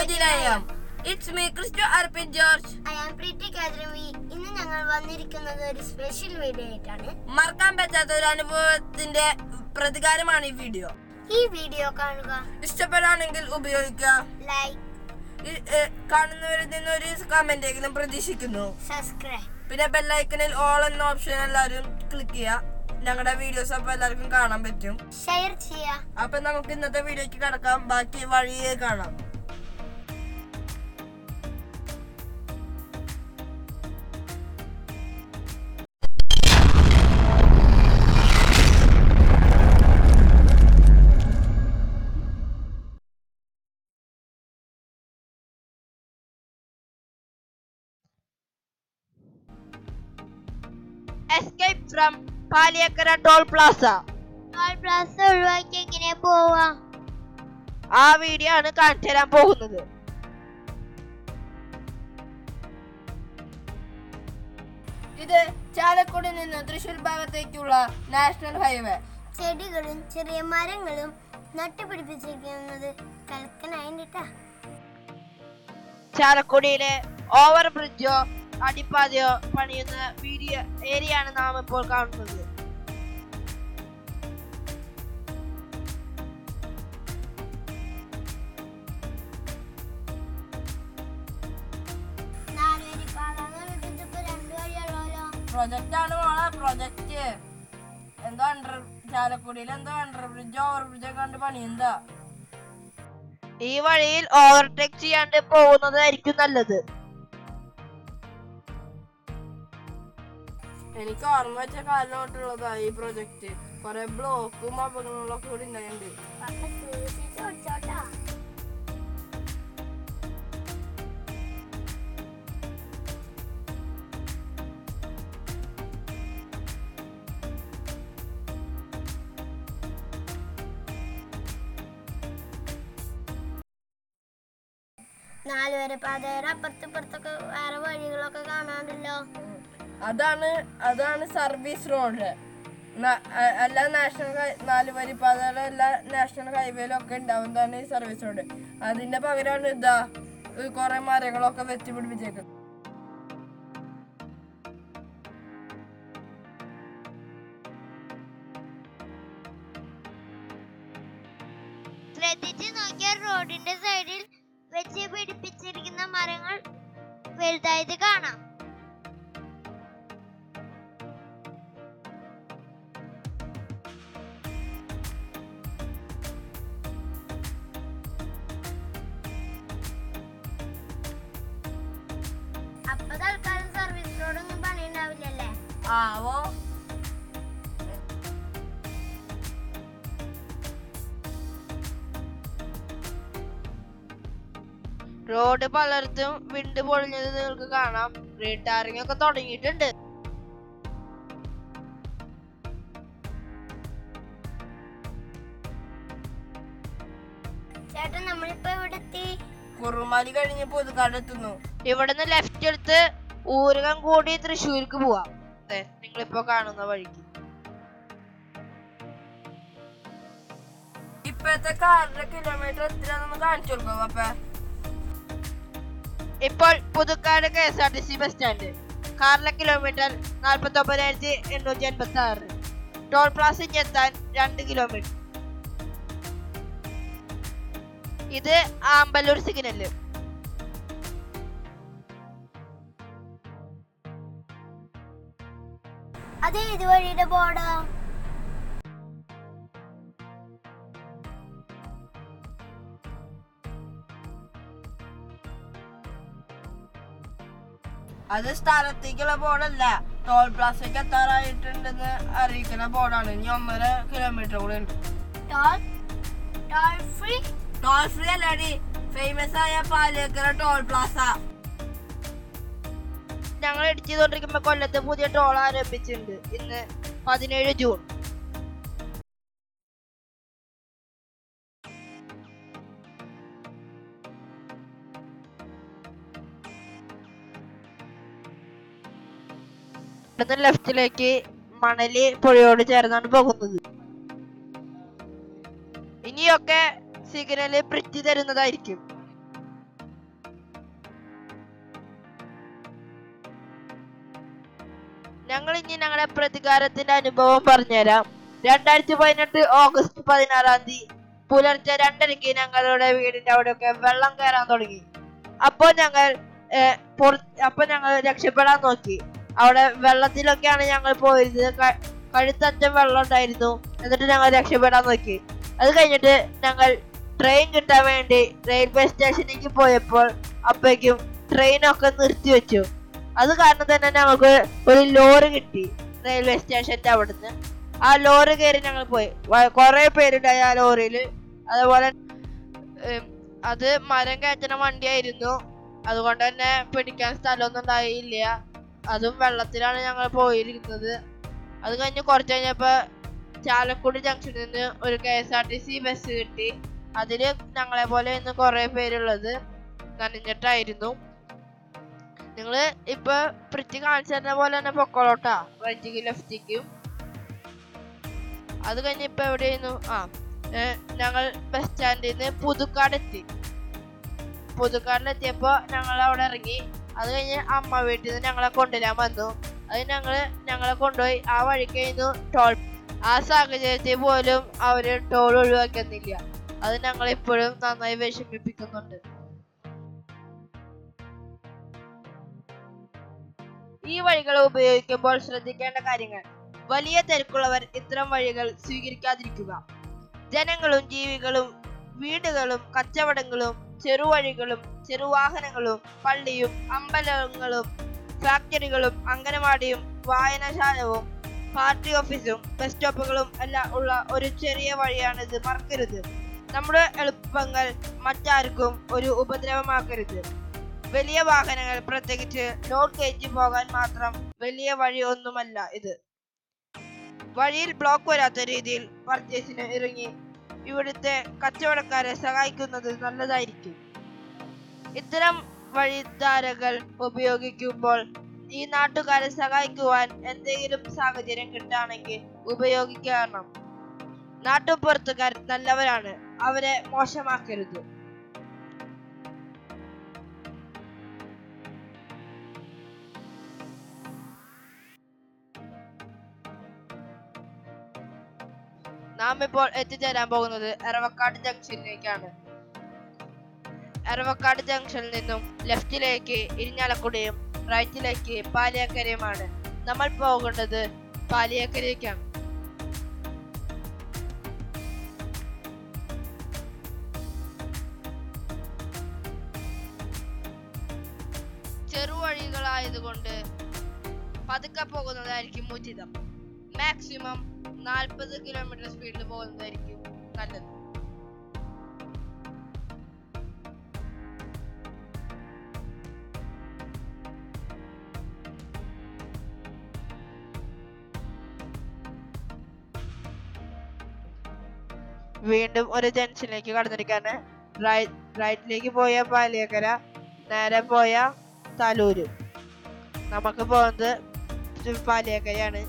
ശുഭദിനം it's me Christo Arpin George I am Preethi Kadravi ഇന്ന് ഞങ്ങൾ വന്നിരിക്കുന്നത് ഒരു സ്പെഷ്യൽ വീഡിയോ ആയിട്ടാണ് മറക്കാൻ പറ്റാത്ത ഒരു അനുഭവത്തിന്റെ പ്രതികാരമാണ് ഈ വീഡിയോ ഈ വീഡിയോ കാണുക ഇഷ്ടപ്പെടാണെങ്കിൽ ഉപയോഗിക്കുക ലൈക്ക് ഈ, ഏ, കാണുന്നവരിൽ നിന്ന് ഒരു കമന്റ് എങ്കിലും പ്രതീക്ഷിക്കുന്നു സബ്സ്ക്രൈബ് പിന്നെ ബെല്ലൈക്കണിൽ ഓൾ എന്ന ഓപ്ഷൻ എല്ലാവരും ക്ലിക്ക് ചെയ്യുക ഞങ്ങളുടെ വീഡിയോസ് അപ്പൊ എല്ലാവർക്കും കാണാൻ പറ്റും ഷെയർ ചെയ്യുക അപ്പൊ നമുക്ക് ഇന്നത്തെ വീഡിയോക്ക് കിടക്കാം ബാക്കി വഴിയെ കാണാം escape from Paliyekkara toll plaza toll plaza ഒഴിവാക്കി എങ്ങനെ പോവാ ആ വീഡിയോ ആണ് കാണിച്ചു തരാൻ പോകുന്നത് ഇത് ചാലക്കുടി നിന്ന് തൃശൂർ ഭാഗത്തേക്കുള്ള നാഷണൽ ഹൈവേ ചെടികളും ചെറിയ മരങ്ങളും നട്ടുപിടിപ്പിച്ചിരിക്കുന്നത് കൽക്കനായിട്ടാ ചാലക്കുടിയിലെ ഓവർ ബ്രിഡ്ജോ അടിപ്പാതയോ പണിയുന്ന വീഡിയോ ഏരിയ ആണ് നാം ഇപ്പോൾ കാണുന്നത് നാലുവരി പാത ഇപ്പൊ രണ്ടു വഴിയുള്ളല്ലോ പ്രൊജക്റ്റ് ആണ് മോളെ പ്രൊജക്റ്റ് എന്തോ അണ്ടർ ചാലക്കുടിയിൽ എന്തോ അണ്ടർ ബ്രിഡ്ജ് ഓവർ ബ്രിഡ്ജ് ഒക്കെ കണ്ട് പണിയെന്താ ഈ വഴിയിൽ ഓവർടേക്ക് ചെയ്യാണ്ട് പോകുന്നതായിരിക്കും നല്ലത് എനിക്ക് ഓർമ്മ വെച്ച കാലിലോട്ടുള്ളതാ ഈ പ്രൊജക്റ്റ് കൊറേ ബ്ലോക്കും അപകടങ്ങളൊക്കെ കൂടി ഉണ്ടായിട്ടുണ്ട് പപ്പ സൂക്ഷിച്ച് ഓടിച്ചോട്ടാ നാലുവരെ പാതയുടെ അപ്പുറത്ത് ഇപ്പുറത്തൊക്കെ വേറെ വഴികളൊക്കെ കാണാണ്ടല്ലോ അതാണ് അതാണ് സർവീസ് റോഡ് എല്ലാ നാഷണൽ നാല് വരി പാതകളും എല്ലാ നാഷണൽ ഹൈവേയിലും ഒക്കെ ഉണ്ടാവുന്നതാണ് ഈ സർവീസ് റോഡ് അതിന്റെ പകരമാണ് ഇതാ ഈ കുറെ മരങ്ങളൊക്കെ വെച്ച് പിടിപ്പിച്ചേക്കുന്നത് ശ്രദ്ധിച്ച് നോക്കിയാൽ റോഡിന്റെ സൈഡിൽ വെച്ച് പിടിപ്പിച്ചിരിക്കുന്ന മരങ്ങൾ വലുതായത് കാണാം അപ്പൊ തൽക്കാലം സർവീസ് റോഡൊന്നും പണിയുണ്ടാവില്ലല്ലേ ആവോ റോഡ് പലയിടത്തും വിണ്ട് പൊളിഞ്ഞത് നിങ്ങൾക്ക് കാണാം റീടാറിംഗ് ഒക്കെ തുടങ്ങിയിട്ടുണ്ട് ചേട്ടൻ നമ്മളിപ്പോ ഇവിടെ എത്തി കുറുമാലി കഴിഞ്ഞ് പുതുക്കാട് എത്തുന്നു ഇവിടുന്ന് ലെഫ്റ്റ് എടുത്ത് ഊരകം കൂടി തൃശ്ശൂർക്ക് പോവാം ദേ, നിങ്ങളിപ്പോ കാണുന്ന വഴിക്ക് ഇപ്പോഴത്തെ കാറിന്റെ കിലോമീറ്റർ എത്രയാണെന്ന് കാണിച്ചു കൊടുക്കാം അപ്പ ഇപ്പോൾ Puthukkad K S R T C bus stand കാറിലെ കിലോമീറ്റർ നാൽപ്പത്തി ഒമ്പതിനായിരത്തി എണ്ണൂറ്റി എൺപത്തി ആറ് ടോൾ പ്ലാസ എത്താൻ രണ്ട് കിലോമീറ്റർ ഇത് ആമ്പല്ലൂർ സിഗ്നല് അത് ഏത് വഴിയുടെ ബോർഡാ അത് സ്ഥലത്തേക്കുള്ള ബോർഡല്ല ടോൾ പ്ലാസയ്ക്ക് എത്താറായിട്ടുണ്ടെന്ന് അറിയിക്കുന്ന ബോർഡാണ് ഇനി ഒന്നര കിലോമീറ്റർ കൂടെ ഉണ്ട് toll toll free toll free അല്ലാടി ഫേമസ് ആയ പാലേക്കര ടോൾ പ്ലാസ ഞങ്ങൾ എഡിറ്റ് ചെയ്തോണ്ടിരിക്കുമ്പോ കൊല്ലത്ത് പുതിയ ടോൾ ആരംഭിച്ചിട്ടുണ്ട് ഇന്ന് പതിനേഴ് ജൂൺ ഇവിടുന്ന് ലെഫ്റ്റിലേക്ക് മണല് പുഴയോട് ചേർന്നാണ് പോകുന്നത് ഇനിയൊക്കെ സിഗ്നല് പൃഥ്വി തരുന്നതായിരിക്കും ഞങ്ങൾ ഇനി ഞങ്ങളുടെ പ്രതികാരത്തിന്റെ അനുഭവം പറഞ്ഞുതരാം രണ്ടായിരത്തി പതിനെട്ട് ഓഗസ്റ്റ് പതിനാറാം തീയതി പുലർച്ചെ രണ്ടരയ്ക്ക് ഞങ്ങളുടെ വീടിന്റെ അവിടെയൊക്കെ വെള്ളം കയറാൻ തുടങ്ങി അപ്പോൾ ഞങ്ങൾ ഏർ, പുറ- അപ്പൊ ഞങ്ങൾ രക്ഷപ്പെടാൻ നോക്കി അവിടെ വെള്ളത്തിലൊക്കെയാണ് ഞങ്ങൾ പോയത് ക- കഴുത്തറ്റം വെള്ളം ഉണ്ടായിരുന്നു എന്നിട്ട് ഞങ്ങൾ രക്ഷപ്പെടാൻ നോക്കി അത് കഴിഞ്ഞിട്ട് ഞങ്ങൾ ട്രെയിൻ കിട്ടാൻ വേണ്ടി റെയിൽവേ സ്റ്റേഷനിലേക്ക് പോയപ്പോൾ അപ്പോഴേക്കും ട്രെയിനൊക്കെ നിർത്തിവെച്ചു അത് കാരണം തന്നെ ഞങ്ങൾക്ക് ഒരു ലോറി കിട്ടി റെയിൽവേ സ്റ്റേഷന്റെ അവിടുന്ന് ആ ലോറി കയറി ഞങ്ങൾ പോയി വ- കുറേ പേരുണ്ടായി ആ ലോറിയിൽ അതുപോലെ ഉം, അത് മരം കയറ്റുന്ന വണ്ടിയായിരുന്നു അതുകൊണ്ട് തന്നെ പിടിക്കാൻ സ്ഥലമൊന്നും ഉണ്ടായില്ല അതും വെള്ളത്തിലാണ് ഞങ്ങൾ പോയിരിക്കുന്നത് അത് കഴിഞ്ഞ് കുറച്ച് കഴിഞ്ഞപ്പോ ചാലക്കുടി ജംഗ്ഷനിൽ നിന്ന് ഒരു K S R T C bus കിട്ടി അതില് ഞങ്ങളെ പോലെ ഇന്ന് കുറെ പേരുള്ളത് നനഞ്ഞിട്ടായിരുന്നു നിങ്ങള് ഇപ്പൊ പൃഥ്വി കാണിച്ചു തരുന്ന പോലെ തന്നെ പൊക്കോളോട്ടാ റൈറ്റിക്കും ലെഫ്റ്റിക്കും അത് കഴിഞ്ഞ് ഇപ്പൊ എവിടെയായിരുന്നു ആ ഏ, ഞങ്ങൾ ബസ് സ്റ്റാൻഡിൽ നിന്ന് പുതുക്കാട് എത്തി പുതുക്കാടിലെത്തിയപ്പോ ഞങ്ങൾ അവിടെ ഇറങ്ങി അത് കഴിഞ്ഞ് അമ്മ വീട്ടിൽ നിന്ന് ഞങ്ങളെ കൊണ്ടുവരാൻ വന്നു അത് ഞങ്ങള് ഞങ്ങളെ കൊണ്ടുപോയി ആ വഴിക്കായിരുന്നു ടോൾ ആ സാഹചര്യത്തിൽ പോലും അവര് ടോൾ ഒഴിവാക്കുന്നില്ല അത് ഞങ്ങൾ ഇപ്പോഴും നന്നായി വിഷമിപ്പിക്കുന്നുണ്ട് ഈ വഴികൾ ഉപയോഗിക്കുമ്പോൾ ശ്രദ്ധിക്കേണ്ട കാര്യങ്ങൾ വലിയ തിരക്കുള്ളവർ ഇത്തരം വഴികൾ സ്വീകരിക്കാതിരിക്കുക ജനങ്ങളും ജീവികളും വീടുകളും കച്ചവടങ്ങളും ചെറുവഴികളും ചെറുവാഹനങ്ങളും പള്ളിയും അമ്പലങ്ങളും ഫാക്ടറികളും അംഗനവാടിയും വായനശാലവും പാർട്ടി ഓഫീസും ബസ് സ്റ്റോപ്പുകളും എല്ലാം ഉള്ള ഒരു ചെറിയ വഴിയാണിത് മറക്കരുത് നമ്മുടെ എളുപ്പങ്ങൾ മറ്റാർക്കും ഒരു ഉപദ്രവമാക്കരുത് വലിയ വാഹനങ്ങൾ പ്രത്യേകിച്ച് ലോഡ് കയറ്റി പോകാൻ മാത്രം വലിയ വഴി ഒന്നുമല്ല ഇത് വഴിയിൽ ബ്ലോക്ക് വരാത്ത രീതിയിൽ പർച്ചേസിന് ഇറങ്ങി ഇവിടുത്തെ കച്ചവടക്കാരെ സഹായിക്കുന്നത് നല്ലതായിരിക്കും ഇത്തരം വഴിധാരകൾ ഉപയോഗിക്കുമ്പോൾ ഈ നാട്ടുകാരെ സഹായിക്കുവാൻ എന്തെങ്കിലും സാഹചര്യം കിട്ടുകയാണെങ്കിൽ ഉപയോഗിക്കണം നാട്ടുപുറത്തുകാർ നല്ലവരാണ് അവരെ മോശമാക്കരുത് നാം ഇപ്പോൾ എത്തിച്ചേരാൻ പോകുന്നത് എറവക്കാട് ജംഗ്ഷനിലേക്കാണ് എറവക്കാട് ജംഗ്ഷനിൽ നിന്നും ലെഫ്റ്റിലേക്ക് ഇരിഞ്ഞാലക്കുടയും റൈറ്റിലേക്ക് പാലിയക്കരയുമാണ് നമ്മൾ പോകേണ്ടത് പാലിയക്കരയ്ക്കാണ് ചെറുവഴികളായതുകൊണ്ട് പതുക്കെ പോകുന്നതായിരിക്കും ഉചിതം മാക്സിമം നാൽപ്പത് കിലോമീറ്റർ സ്പീഡിൽ പോകുന്നതായിരിക്കും നല്ലത് വീണ്ടും ഒരു ജംഗ്ഷനിലേക്ക് കടന്നിരിക്കാണ് റൈറ്റ് റൈറ്റിലേക്ക് പോയ പാലിയക്കര നേരെ പോയ തലൂര് നമുക്ക് പോകുന്നത് പാലിയക്കരയാണ്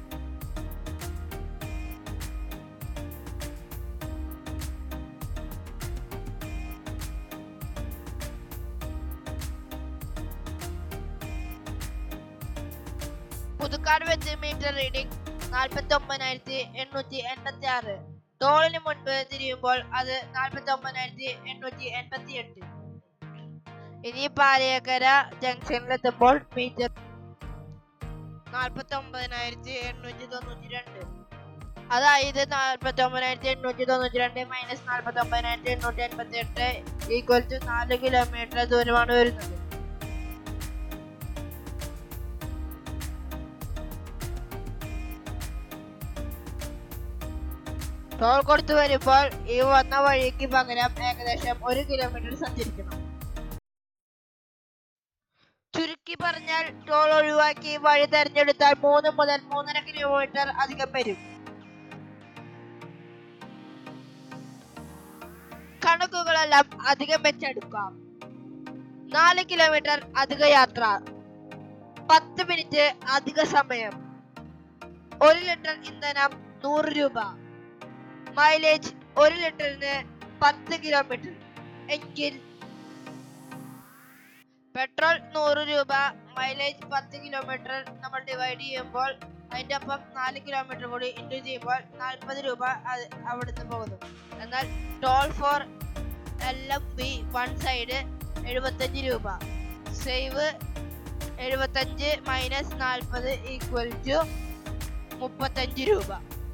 പുതുക്കാട് വെച്ച് മീറ്റർ റീഡിംഗ് നാൽപ്പത്തി ഒമ്പതിനായിരത്തി എണ്ണൂറ്റി എൺപത്തി ആറ് ടോളിന് മുൻപ് തിരിയുമ്പോൾ അത് നാൽപ്പത്തി ഒമ്പതിനായിരത്തി എണ്ണൂറ്റി എൺപത്തി എട്ട് ഇനി പാലയക്കര ജംഗ്ഷനിലെത്തുമ്പോൾ മീറ്റർ നാൽപ്പത്തി ഒമ്പതിനായിരത്തി എണ്ണൂറ്റി തൊണ്ണൂറ്റി രണ്ട് അതായത് നാൽപ്പത്തി ഒമ്പതിനായിരത്തി എണ്ണൂറ്റി തൊണ്ണൂറ്റി രണ്ട് മൈനസ് നാൽപ്പത്തി ഒമ്പതിനായിരത്തി എണ്ണൂറ്റി എൺപത്തി എട്ട് ഈക്വൽ ടു നാല് കിലോമീറ്റർ ദൂരമാണ് വരുന്നത് ടോൾ കൊടുത്തു വരുമ്പോൾ ഈ വന്ന വഴിക്ക് പകരം ഏകദേശം ഒരു കിലോമീറ്റർ സഞ്ചരിക്കണം ചുരുക്കി പറഞ്ഞാൽ ടോൾ ഒഴിവാക്കി വഴി തെരഞ്ഞെടുത്താൽ മൂന്ന് മുതൽ മൂന്നര കിലോമീറ്റർ അധികം വരും കണക്കുകളെല്ലാം അധികം വെച്ചെടുക്കാം നാല് കിലോമീറ്റർ അധിക യാത്ര പത്ത് മിനിറ്റ് അധിക സമയം ഒരു ലിറ്റർ ഇന്ധനം നൂറ് രൂപ മൈലേജ് ഒരു ലിറ്ററിന് പത്ത് കിലോമീറ്റർ എങ്കിൽ പെട്രോൾ നൂറ് രൂപ മൈലേജ് പത്ത് കിലോമീറ്റർ നമ്മൾ ഡിവൈഡ് ചെയ്യുമ്പോൾ അതിന്റെ ഒപ്പം നാല് കിലോമീറ്റർ കൂടി ഇൻറ്റു ചെയ്യുമ്പോൾ നാൽപ്പത് രൂപ അത് അവിടുന്ന് പോകുന്നു എന്നാൽ toll for L M B one side എഴുപത്തഞ്ച് രൂപ സേവ് എഴുപത്തഞ്ച് മൈനസ് നാൽപ്പത് ഈക്വൽ ടു മുപ്പത്തഞ്ച് രൂപ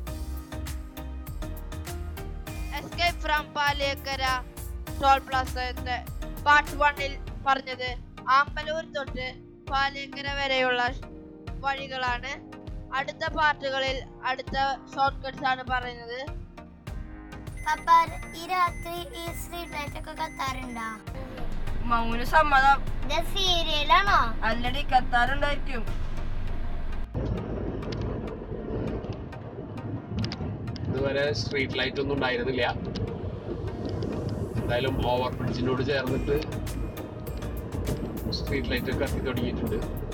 എസ്കേപ്പ് ഫ്രം പാലേക്കര ടോൾ പ്ലാസത്തെ പാർട്ട് വണ്ണിൽ പറഞ്ഞത് ആമ്പലൂർ തൊട്ട് പാലേക്കര വരെയുള്ള വഴികളാണ് അടുത്ത പാർട്ടുകളിൽ അടുത്ത ഷോർട്ട് കട്ട്സ് ആണ് പറയുന്നത് പപ്പ ഈ രാത്രി ഈ സ്ട്രീറ്റ് ലൈറ്റ് ഒക്കെ കത്താറുണ്ടോ മൗന സമ്മതം ഇത് സീരിയലാണോ അല്ലടി കത്താറുണ്ടായിരിക്കും ഇതുവരെ സ്ട്രീറ്റ് ലൈറ്റ് ഒന്നും ഉണ്ടായിരുന്നില്ല എന്തായാലും ഓവർ ബ്രിഡ്ജിനോട് ചേർന്നിട്ട് സ്ട്രീറ്റ് ലൈറ്റ് കത്തി തുടങ്ങിയിട്ടുണ്ട്